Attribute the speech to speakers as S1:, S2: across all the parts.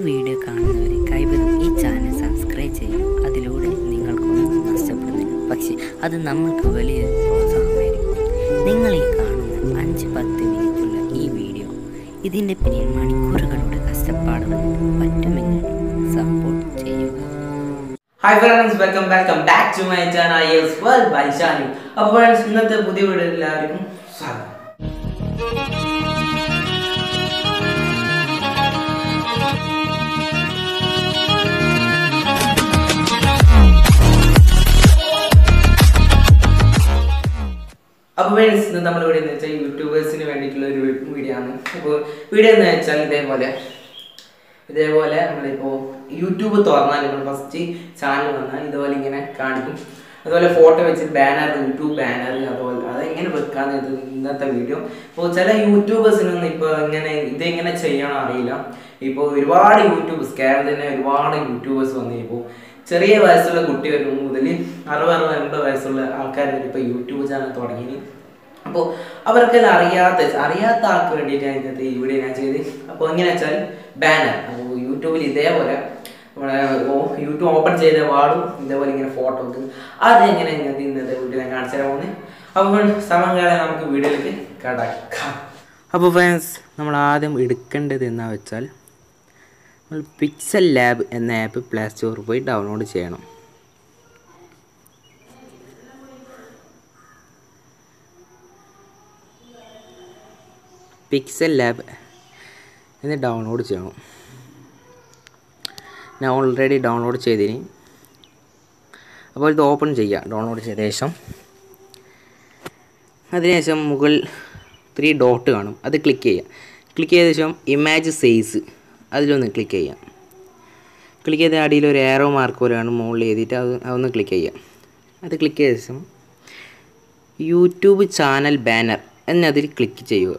S1: video കാണുന്നവരെ കൈവരും ഈ channel subscribe ചെയ്യും അതിലൂടെ നിങ്ങൾക്കൊന്നും നഷ്ടപ്പെടുന്നില്ല പക്ഷെ അത് നമ്മൾക്ക് വലിയ പ്രോത്സാഹനമായിരിക്കും നിങ്ങൾ ഈ കാണുന്ന അഞ്ച് പത്ത് മിനിറ്റുള്ള ഈ വീഡിയോ ഇതിൻ്റെ പിന്നിൽ മണിക്കൂറുകളുടെ കഷ്ടപ്പാടുകൾ പറ്റുമെങ്കിൽ സപ്പോർട്ട് ചെയ്യുക
S2: hi friends welcome welcome back to my channel I S well by Shanu അപ്പോൾ ഫ്രണ്ട്സ് ഇന്നത്തെ പുതിയ വീഡിയോ എല്ലാവർക്കും സ്വാഗതം അപ്പോൾ ഫ്രണ്ട്സ് ഇന്ന് നമ്മൾ ഇവിടെ എന്ന് വെച്ചാൽ യൂട്യൂബേഴ്സിന് വേണ്ടിയിട്ടുള്ള ഒരു വീഡിയോ ആണ് അപ്പോൾ വീഡിയോ എന്ന് വെച്ചാൽ ഇതേപോലെ ഇതേപോലെ നമ്മളിപ്പോൾ യൂട്യൂബ് തുറന്നാൽ നമ്മൾ ഫസ്റ്റ് ചാനൽ വന്നാൽ ഇതുപോലെ ഇങ്ങനെ കാണിക്കും അതുപോലെ ഫോട്ടോ വെച്ചിട്ട് ബാനർ യൂട്യൂബ് ബാനർ അതുപോലെ അതെങ്ങനെ വെക്കാന്ന് ഇത് ഇന്നത്തെ വീഡിയോ ഇപ്പോൾ ചില യൂട്യൂബേഴ്സിനൊന്നും ഇപ്പോൾ ഇങ്ങനെ ഇതെങ്ങനെ ചെയ്യണം അറിയില്ല ഇപ്പോൾ ഒരുപാട് യൂട്യൂബേഴ്സ് കേരളത്തിൽ തന്നെ ഒരുപാട് യൂട്യൂബേഴ്സ് വന്നു ഇപ്പോൾ ചെറിയ വയസ്സുള്ള കുട്ടി വരും മുതൽ അറുപത് അറുപത് എൺപത് വയസ്സുള്ള ആൾക്കാർ വരെ ഇപ്പോൾ യൂട്യൂബ് ചാനൽ തുടങ്ങി അപ്പോൾ അവർക്കെല്ലാം അറിയാത്ത അറിയാത്ത ആൾക്ക് വേണ്ടിയിട്ടാണ് ഇന്നത്തെ ഈ വീഡിയോ ഞാൻ ചെയ്ത് അപ്പോൾ എങ്ങനെ വെച്ചാൽ ബാനർ അപ്പോൾ യൂട്യൂബിൽ ഇതേപോലെ നമ്മുടെ ഓ- യൂട്യൂബ് ഓപ്പൺ ചെയ്ത പാടും ഇതേപോലെ ഇങ്ങനെ ഫോട്ടോ വെക്കും അത് എങ്ങനെ ഇന്നത്തെ ഇന്നത്തെ വീഡിയോ ഞാൻ കാണിച്ചു തരാൻ പോകുന്നത് അപ്പോൾ സമയങ്ങളെ നമുക്ക് വീഡിയോയിലേക്ക് കടക്കാം അപ്പോൾ ഫ്രണ്ട്സ് നമ്മൾ ആദ്യം എടുക്കേണ്ടത് എന്നാ വെച്ചാൽ നമ്മൾ പിക്സൽ ലാബ് എന്ന ആപ്പ് പ്ലേ സ്റ്റോറിൽ പോയി ഡൗൺലോഡ് ചെയ്യണം പിക്സൽ ലാബ് എന്ന് ഡൗൺലോഡ് ചെയ്യണം ഞാൻ ഓൾറെഡി ഡൗൺലോഡ് ചെയ്തിന് അപ്പോൾ ഇത് ഓപ്പൺ ചെയ്യുക ഡൗൺലോഡ് ചെയ്ത ശേഷം അതിനുശേഷം മുകളിൽ ത്രീ ഡോട്ട് കാണും അത് ക്ലിക്ക് ചെയ്യുക ക്ലിക്ക് ചെയ്ത ശേഷം ഇമാജ് സൈസ് അതിലൊന്ന് ക്ലിക്ക് ചെയ്യാം ക്ലിക്ക് ചെയ്ത അടിയിൽ ഒരു ഏറോ മാർക്ക് പോലെയാണ് മുകളിൽ എഴുതിയിട്ട് അത് അതൊന്ന് ക്ലിക്ക് ചെയ്യുക അത് ക്ലിക്ക് ചെയ്ത ശേഷം യൂട്യൂബ് ചാനൽ ബാനർ എന്നതിൽ ക്ലിക്ക് ചെയ്യുക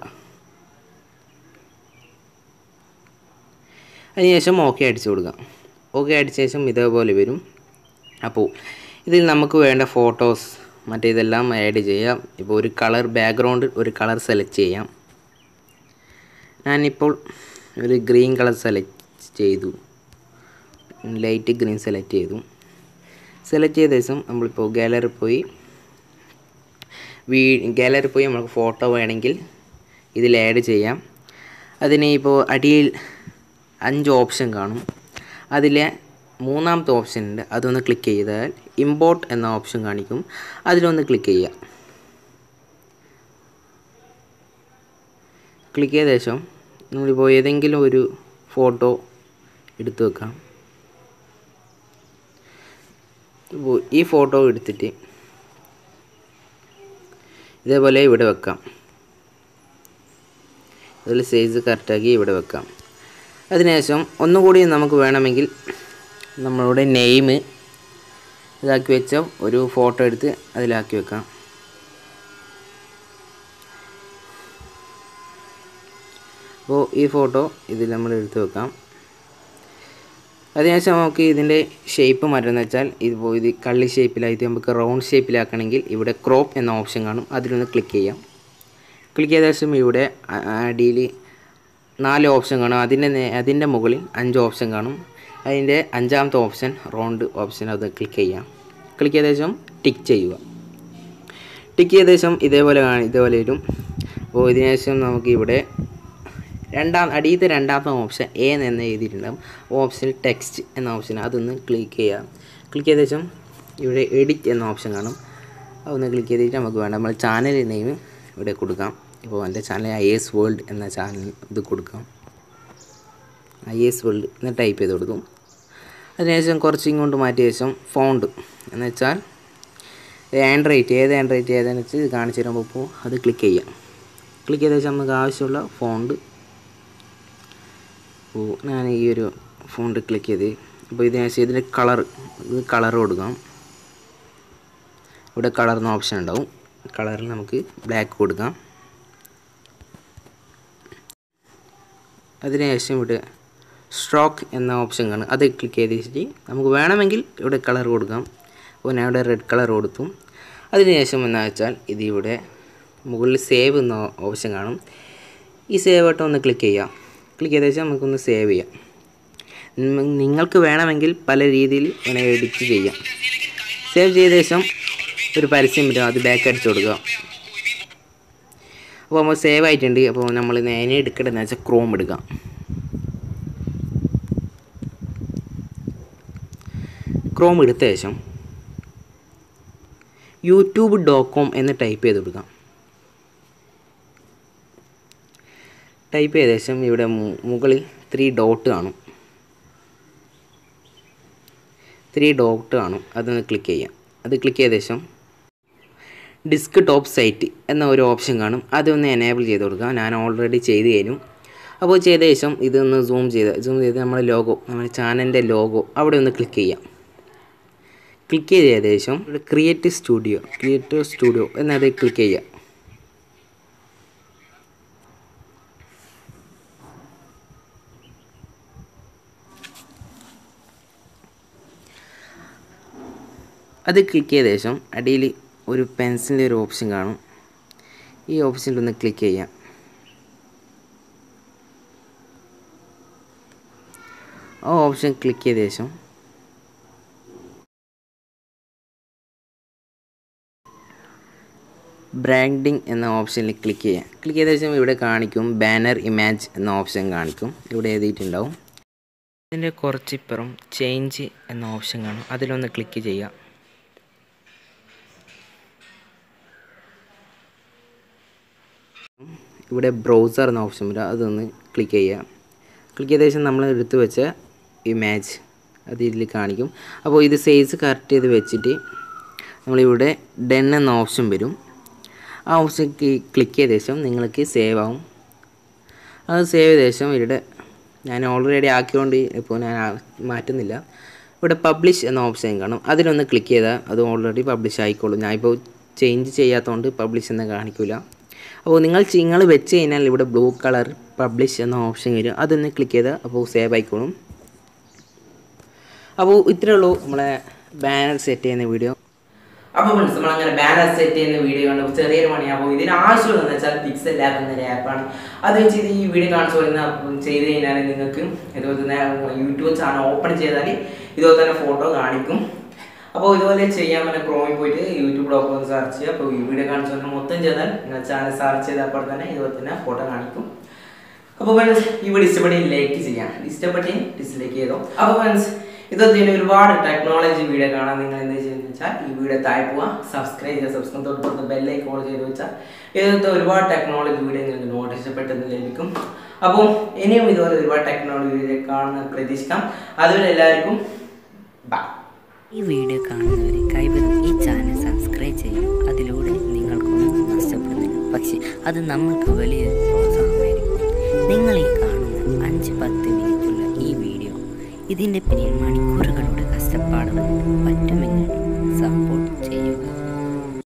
S2: അതിനുശേഷം ഓക്കെ അടിച്ചു കൊടുക്കാം ഓക്കെ അടിച്ച ശേഷം ഇതേപോലെ വരും അപ്പോൾ ഇതിൽ നമുക്ക് വേണ്ട ഫോട്ടോസ് മറ്റേ ഇതെല്ലാം ആഡ് ചെയ്യാം ഇപ്പോൾ ഒരു കളർ ബാക്ക്ഗ്രൗണ്ട് ഒരു കളർ സെലക്ട് ചെയ്യാം ഞാനിപ്പോൾ ഒരു ഗ്രീൻ കളർ സെലക്ട് ചെയ്തു ലൈറ്റ് ഗ്രീൻ സെലക്ട് ചെയ്തു സെലക്ട് ചെയ്ത ശേഷം നമ്മളിപ്പോൾ ഗാലറി പോയി വീ ഗാലറി പോയി നമുക്ക് ഫോട്ടോ വേണമെങ്കിൽ ഇതിൽ ആഡ് ചെയ്യാം അതിന് ഇപ്പോൾ അടിയിൽ അഞ്ച് ഓപ്ഷൻ കാണും അതിലെ മൂന്നാമത്തെ ഓപ്ഷൻ ഉണ്ട് അതൊന്ന് ക്ലിക്ക് ചെയ്താൽ ഇമ്പോർട്ട് എന്ന ഓപ്ഷൻ കാണിക്കും അതിലൊന്ന് ക്ലിക്ക് ചെയ്യുക ക്ലിക്ക് ചെയ്ത ശേഷം നമ്മളിപ്പോൾ ഏതെങ്കിലും ഒരു ഫോട്ടോ എടുത്തു വെക്കാം ഇപ്പോൾ ഈ ഫോട്ടോ എടുത്തിട്ട് ഇതേപോലെ ഇവിടെ വെക്കാം അതിൽ സൈസ് കറക്റ്റാക്കി ഇവിടെ വെക്കാം അതിനുശേഷം ഒന്നുകൂടി നമുക്ക് വേണമെങ്കിൽ നമ്മളുടെ നെയിം ഇതാക്കി വെച്ച ഒരു ഫോട്ടോ എടുത്ത് അതിലാക്കി വെക്കാം അപ്പോൾ ഈ ഫോട്ടോ ഇതിൽ നമ്മൾ എടുത്ത് വെക്കാം അതിനുശേഷം നമുക്ക് ഇതിൻ്റെ ഷേപ്പ് മാറ്റുന്നത് വെച്ചാൽ ഇതിപ്പോൾ ഇത് കള്ളി ഷേപ്പിലായിട്ട് നമുക്ക് റൗണ്ട് ഷേപ്പിലാക്കണമെങ്കിൽ ഇവിടെ ക്രോപ്പ് എന്ന ഓപ്ഷൻ കാണും അതിലൊന്ന് ക്ലിക്ക് ചെയ്യാം ക്ലിക്ക് ചെയ്ത ശേഷം ഇവിടെ അടിയിൽ നാല് ഓപ്ഷൻ കാണും അതിൻ്റെ നേ- അതിൻ്റെ മുകളിൽ അഞ്ച് ഓപ്ഷൻ കാണും അതിൻ്റെ അഞ്ചാമത്തെ ഓപ്ഷൻ റൗണ്ട് ഓപ്ഷൻ അത് ക്ലിക്ക് ചെയ്യാം ക്ലിക്ക് ചെയ്ത ശേഷം ടിക്ക് ചെയ്യുക ടിക്ക് ചെയ്ത ശേഷം ഇതേപോലെ കാണി ഇതേപോലെ വരും അപ്പോൾ ഇതിന് ശേഷം നമുക്ക് ഇവിടെ രണ്ടാം അടിയത്തെ രണ്ടാമത്തെ ഓപ്ഷൻ എ എന്ന് എഴുതിയിട്ടുണ്ടാകും ഓപ്ഷനിൽ ടെക്സ്റ്റ് എന്ന ഓപ്ഷൻ അതൊന്ന് ക്ലിക്ക് ചെയ്യാം ക്ലിക്ക് ചെയ്ത ശേഷം ഇവിടെ എഡിറ്റ് എന്ന ഓപ്ഷൻ കാണും അതൊന്ന് ക്ലിക്ക് ചെയ്തിട്ട് നമുക്ക് വേണ്ട നമ്മൾ ചാനൽ നെയിം ഇവിടെ കൊടുക്കാം ഇപ്പോൾ എൻ്റെ ചാനൽ ഐ എസ് വേൾഡ് എന്ന ചാനൽ ഇത് കൊടുക്കാം ഐ എസ് വേൾഡ് എന്ന് ടൈപ്പ് ചെയ്ത് കൊടുക്കും അതിനുശേഷം കുറച്ച് ഇങ്ങോട്ട് മാറ്റിയ ശേഷം ഫോണ്ട് എന്ന് വെച്ചാൽ ആൻഡ്രോയിഡ് ഏത് ആൻഡ്രോയിഡ് ഏതാണെന്ന് വെച്ച് ഇത് കാണിച്ചു തരുമ്പോൾ ഇപ്പോൾ അത് ക്ലിക്ക് ചെയ്യാം ക്ലിക്ക് ചെയ്ത ശേഷം നമുക്ക് ആവശ്യമുള്ള ഫോണ്ട് അപ്പോൾ ഞാൻ ഈ ഒരു ഫോണ്ട് ക്ലിക്ക് ചെയ്ത് അപ്പോൾ ഇതിന് ശേഷം ഇതിൻ്റെ കളർ ഇത് കളർ കൊടുക്കാം ഇവിടെ കളർന്ന ഓപ്ഷൻ ഉണ്ടാവും കളറിൽ നമുക്ക് ബ്ലാക്ക് കൊടുക്കാം അതിനുശേഷം ഇവിടെ സ്ട്രോക്ക് എന്ന ഓപ്ഷൻ കാണും അത് ക്ലിക്ക് ചെയ്ത് വെച്ചിട്ട് നമുക്ക് വേണമെങ്കിൽ ഇവിടെ കളർ കൊടുക്കാം അപ്പോൾ ഞാൻ ഇവിടെ റെഡ് കളർ കൊടുത്തു അതിനുശേഷം എന്താ വെച്ചാൽ ഇത് ഇവിടെ മുകളിൽ സേവ് എന്ന ഓപ്ഷൻ കാണും ഈ സേവ് ബട്ടൺ ഒന്ന് ക്ലിക്ക് ചെയ്യാം ക്ലിക്ക് ചെയ്ത ശേഷം നമുക്കൊന്ന് സേവ് ചെയ്യാം ഉം, നിങ്ങൾക്ക് വേണമെങ്കിൽ പല രീതിയിൽ ഇങ്ങനെ എഡിറ്റ് ചെയ്യാം സേവ് ചെയ്ത ശേഷം ഒരു പരസ്യം വരും അത് ബാക്ക് അടിച്ചു കൊടുക്കുക അപ്പോൾ നമ്മൾ സേവ് ആയിട്ടുണ്ട് അപ്പോൾ നമ്മൾ നേരെ എടുക്കേണ്ടതെന്ന് വെച്ചാൽ ക്രോം എടുക്കാം ക്രോം എടുത്ത ശേഷം യൂട്യൂബ് ഡോട്ട് കോം എന്ന് ടൈപ്പ് ചെയ്ത് കൊടുക്കാം ടൈപ്പ് ചെയ്ത ശേഷം ഇവിടെ മു- മുകളിൽ ത്രീ ഡോട്ട് കാണും ത്രീ ഡോട്ട് കാണും അതൊന്ന് ക്ലിക്ക് ചെയ്യാം അത് ക്ലിക്ക് ചെയ്ത ശേഷം ഡിസ്ക് ടോപ്പ് സൈറ്റ് എന്ന ഒരു ഓപ്ഷൻ കാണും അതൊന്ന് എനേബിൾ ചെയ്ത് കൊടുക്കുക ഞാൻ ഓൾറെഡി ചെയ്ത് കഴിഞ്ഞു അപ്പോൾ ചെയ്ത ശേഷം ഇതൊന്ന് സൂം ചെയ്ത് സൂം ചെയ്ത് നമ്മുടെ ലോഗോ നമ്മുടെ ചാനലിൻ്റെ ലോഗോ അവിടെ ഒന്ന് ക്ലിക്ക് ചെയ്യാം ക്ലിക്ക് ചെയ്ത ശേഷം ഇവിടെ ക്രിയേറ്റ് സ്റ്റുഡിയോ ക്രിയേറ്റ് സ്റ്റുഡിയോ എന്നത് ക്ലിക്ക് ചെയ്യുക അത് ക്ലിക്ക് ചെയ്ത ശേഷം അടിയിൽ ഒരു പെൻസിലിൻ്റെ ഒരു ഓപ്ഷൻ കാണും ഈ ഓപ്ഷനിൽ ഒന്ന് ക്ലിക്ക് ചെയ്യാം ആ ഓപ്ഷൻ ക്ലിക്ക് ചെയ്ത ശേഷം ബ്രാൻഡിങ് എന്ന ഓപ്ഷനിൽ ക്ലിക്ക് ചെയ്യാം ക്ലിക്ക് ചെയ്ത ശേഷം ഇവിടെ കാണിക്കും ബാനർ ഇമേജ് എന്ന ഓപ്ഷൻ കാണിക്കും ഇവിടെ എഴുതിയിട്ടുണ്ടാവും ഇതിൻ്റെ കുറച്ചിപ്പുറം ചേഞ്ച് എന്ന ഓപ്ഷൻ കാണും അതിലൊന്ന് ക്ലിക്ക് ചെയ്യാം ഇവിടെ ബ്രൗസർ എന്ന ഓപ്ഷൻ വരും അതൊന്ന് ക്ലിക്ക് ചെയ്യുക ക്ലിക്ക് ചെയ്ത ശേഷം നമ്മൾ എടുത്തു വെച്ച ഇമേജ് അത് ഇതിൽ കാണിക്കും അപ്പോൾ ഇത് സൈസ് കറക്റ്റ് ചെയ്ത് വെച്ചിട്ട് നമ്മളിവിടെ ഡെൻ എന്ന ഓപ്ഷൻ വരും ആ ഓപ്ഷൻ ക്ലിക്ക് ചെയ്ത ശേഷം നിങ്ങൾക്ക് സേവ് ആവും അത് സേവ് ചെയ്ത ശേഷം ഇവിടെ ഞാൻ ഓൾറെഡി ആക്കിയോണ്ട് ഇപ്പോൾ ഞാൻ ആ- മാറ്റുന്നില്ല ഇവിടെ പബ്ലിഷ് എന്ന ഓപ്ഷൻ കാണും അതിലൊന്ന് ക്ലിക്ക് ചെയ്താൽ അത് ഓൾറെഡി പബ്ലിഷ് ആയിക്കോളും ഞാൻ ഇപ്പോൾ ചേഞ്ച് ചെയ്യാത്തതുകൊണ്ട് പബ്ലിഷ് എന്ന് കാണിക്കില്ല അപ്പോൾ നിങ്ങൾ നിങ്ങൾ വെച്ച് കഴിഞ്ഞാൽ ഇവിടെ ബ്ലൂ കളർ പബ്ലിഷ് എന്ന ഓപ്ഷൻ വരും അതൊന്ന് ക്ലിക്ക് ചെയ്താൽ അപ്പോൾ സേവ് ആയിക്കോളും അപ്പോൾ ഇത്രയേ ഉള്ളൂ നമ്മളെ ബാനർ സെറ്റ് ചെയ്യുന്ന വീഡിയോ
S3: അപ്പോൾ ഫ്രണ്ട്സ് നമ്മൾ അങ്ങനെ ബാനർ സെറ്റ് ചെയ്യുന്ന വീഡിയോ കണ്ടു ചെറിയൊരു പണിയാണ് അപ്പോൾ ഇതിന് ആവശ്യമുള്ളതെന്ന് വെച്ചാൽ പിക്സൽ ലാബ് എന്നൊരു ആപ്പാണ് അത് വെച്ച് ഇത് ഈ വീഡിയോ കാണിച്ചു വരുന്ന ചെയ്ത് കഴിഞ്ഞാൽ നിങ്ങൾക്ക് ഇതുപോലെ തന്നെ യൂട്യൂബ് ചാനൽ ഓപ്പൺ ചെയ്താൽ ഇതുപോലെ തന്നെ ഫോട്ടോ കാണിക്കും അപ്പോൾ ഇതുപോലെ ചെയ്യാൻ പറ്റുന്ന ക്രോമിൽ പോയിട്ട് യൂട്യൂബ് ഡോട്ട് കോം സെർച്ച് ചെയ്യുക അപ്പോൾ ഈ വീഡിയോ കാണിച്ചു വരുന്ന മൊത്തം ചെയ്താൽ നിങ്ങൾ ചാനൽ സെർച്ച് ചെയ്താൽ അപ്പോൾ തന്നെ ഇതുപോലെ തന്നെ ഫോട്ടോ കാണിക്കും അപ്പോൾ ഫ്രണ്ട്സ് ഈ വീഡിയോ ഇഷ്ടപ്പെട്ടി ലൈക്ക് ചെയ്യാം ഇഷ്ടപ്പെട്ടി ഡിസ്ലൈക്ക് ചെയ്തോ അപ്പോൾ ഫ്രണ്ട്സ് ഇതൊക്കെ ഒരുപാട് ടെക്നോളജി വീഡിയോ കാണാൻ നിങ്ങൾ എന്ത് ചെയ്യുന്നത് വെച്ചാൽ ഈ വീഡിയോ താഴെ പോവാ സബ്സ്ക്രൈബ് ചെയ്യുക സബ്സ്ക്രൈബ് തൊട്ട് ബെല്ലൈക്ക് ഓൾ ചെയ്ത് വെച്ചാൽ ഇതുപോലത്തെ ഒരുപാട് ടെക്നോളജി വീഡിയോ നിങ്ങൾക്ക് നോട്ടീസ് പെട്ടെന്ന് ലഭിക്കും അപ്പോൾ ഇനിയും ഇതുപോലെ ഒരുപാട് ടെക്നോളജി വീഡിയോ കാണുന്ന പ്രതീക്ഷിക്കാം അതുപോലെ എല്ലാവർക്കും ബൈ
S1: ഈ വീഡിയോ കാണുന്നവർ കൈവരും ഈ ചാനൽ സബ്സ്ക്രൈബ് ചെയ്യും അതിലൂടെ നിങ്ങൾക്കൊന്നും നഷ്ടപ്പെടുന്നില്ല പക്ഷെ അത് നമ്മൾക്ക് വലിയ പ്രോത്സാഹനമായിരിക്കും നിങ്ങൾ ഈ കാണുന്ന അഞ്ച് പത്ത് മിനിറ്റുള്ള ഈ വീഡിയോ ഇതിൻ്റെ പിന്നിൽ മണിക്കൂറുകളുടെ കഷ്ടപ്പാടുകൾ പറ്റുമെങ്കിൽ സപ്പോർട്ട് ചെയ്യുക